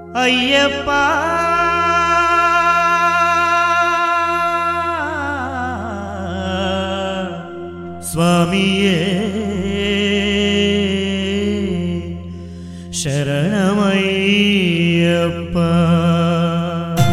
అయ్యప్ప స్వామియే శరణమయ్యప్ప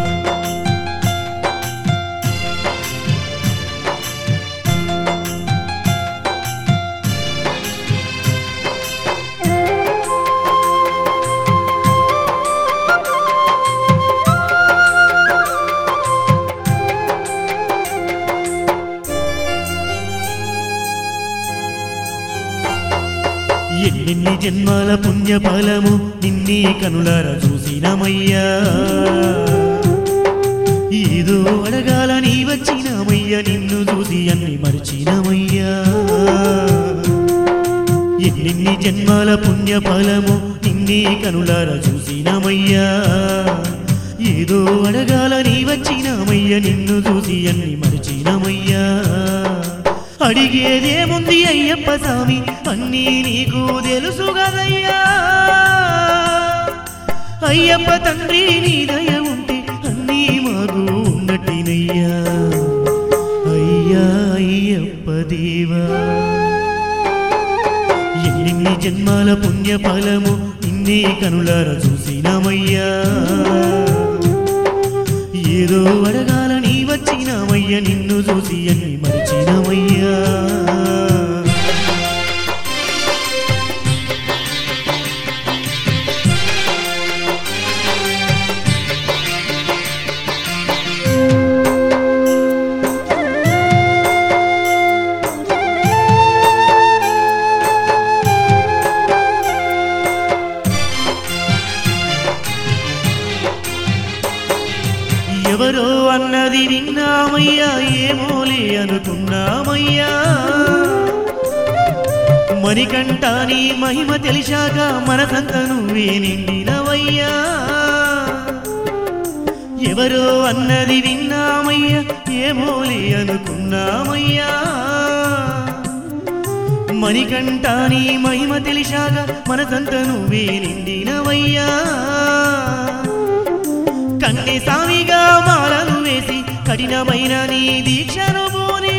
ఎన్నెన్ని జన్మాల పుణ్య ఫలము నిన్నే కనులార చూసినమయ్యా ఏదో అడగాలని వచ్చినమయ్యా నిన్ను చూసి అన్ని మరిచినమయ్యా ఎన్నెన్ని జన్మాల పుణ్య ఫలము నిన్నే కనులార చూసినమయ్యా ఏదో అడగాలని వచ్చినమయ్యా నిన్ను చూసి అన్ని మరిచినమయ్యా అడిగేదేముంది అయ్యప్ప స్వామి అన్నీ నీకు తెలుసు కదయ్యా అయ్యప్ప తండ్రి నీ దయ ఉంటే అన్నీ మాకు ఉన్నట్టినయ్యా అయ్యా అయ్యప్ప దేవా ఎన్ని జన్మాల పుణ్య ఫలము నిన్నే కనులార చూసినామయ్యా ఏదో అడగాలని వచ్చినామయ్యా నిన్ను చూసి అన్ని మరిచినామయ్యా ఎవరో అన్నది విన్నామయ్యా ఏమోలే అనుకున్నామయ్యా మణికంఠ నీ మహిమ తెలిసాక మనసంత నువ్వే నిండినవయ్యా ఎవరో అన్నది విన్నామయ్యా ఏమోలే అనుకున్నామయ్యా మణికంఠ నీ మహిమ తెలిసాక మనసంత నువ్వే నిండినవయ్యా కన్నె సామిగా మాలను వేసి కఠినమైన నీ దీక్షను పోని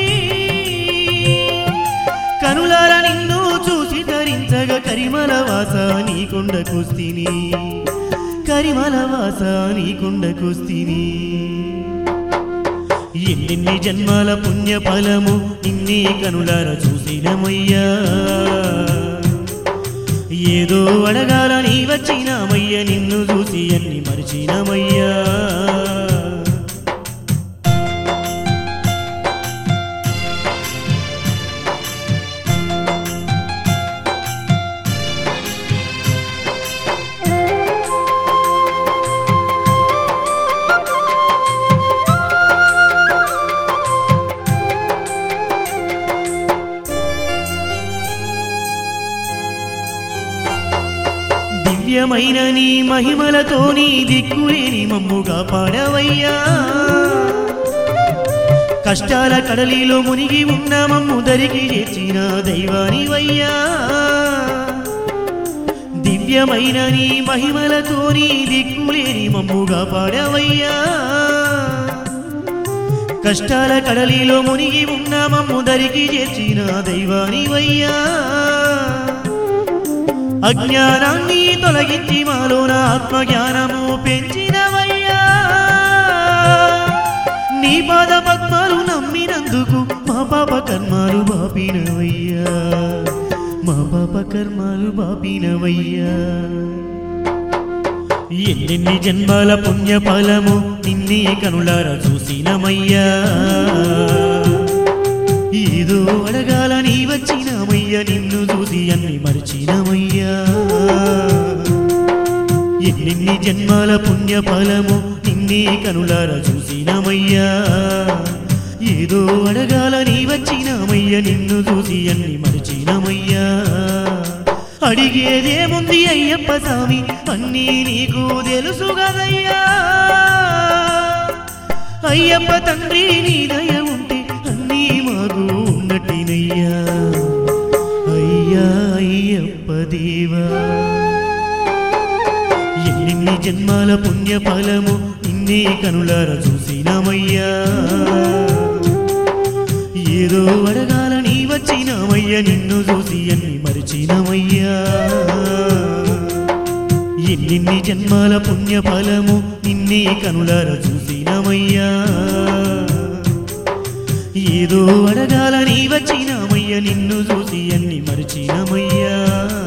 కనులార నిన్ను చూసి ధరించగా కరిమల వాస నీ కొండ కుస్తిని కరిమల వాస నీ కొండ కుస్తిని ఎన్నెన్ని జన్మాల పుణ్య ఫలము నిన్నే కనులార చూసినమయ్యా ఏదో అడగాలని వచ్చినామయ్య నిన్ను చూసి అన్ని మరిచినమయ్యా దివ్యమైన నీ మహిమలతో నీ దిక్కులేని మమ్ముగా పాడవయ్యా కష్టాల కడలిలో మునిగి ఉన్న మమ్ము దరికి చేర్చిన దైవానివయ్యా దివ్యమైన నీ మహిమలతో నీ దిక్కులేని మమ్ముగా పాడవయ్యా కష్టాల కడలిలో మునిగి ఉన్న మమ్ము దరికి చేర్చిన దైవానివయ్యా అజ్ఞానాన్ని తొలగించి మాలోన ఆత్మజ్ఞానము పెంచినవయ్యా నీ పాద పద్మాలు నమ్మినందుకు మా పాప కర్మాలు బాపినవయ్యా మా పాప కర్మాలు బాపినవయ్యా ఎన్నెన్ని జన్మాల పుణ్య ఫలము నిన్నే కనులార చూసినమయ్యా ఏదో అడగాలని వచ్చినామయ్యా నిన్ను చూసి అన్ని మరిచినమయ్యా ఎన్నెన్ని జన్మాల పుణ్య ఫలము నిన్నే కనులార చూసినమయ్యా ఏదో అడగాలని వచ్చినామయ్యా నిన్ను చూసి అన్ని మరిచినమయ్యా అడిగేదేముంది అయ్యప్ప స్వామి అన్నీ నీకు తెలుసు కదయ్యా అయ్యప్ప తండ్రి నీ దయ ఉంటే అన్నీ మాకు ఉన్నట్టినయ్యా అయ్యా అయ్యప్ప దేవా ఎన్ని ఎన్నెన్ని జన్మాల పుణ్య ఫలము నిన్నే కనులార చూసినామయ్యా ఏదో అడగాలని వచ్చినామయ్యా నిన్ను చూసి అన్ని మరిచినామయ్యా ఎన్నెన్ని జన్మాల పుణ్య ఫలము నిన్నే కనులార చూసినామయ్యా ఏదో అడగాలని వచ్చినామయ్య నిన్ను చూసి అన్ని మరిచినామయ్యా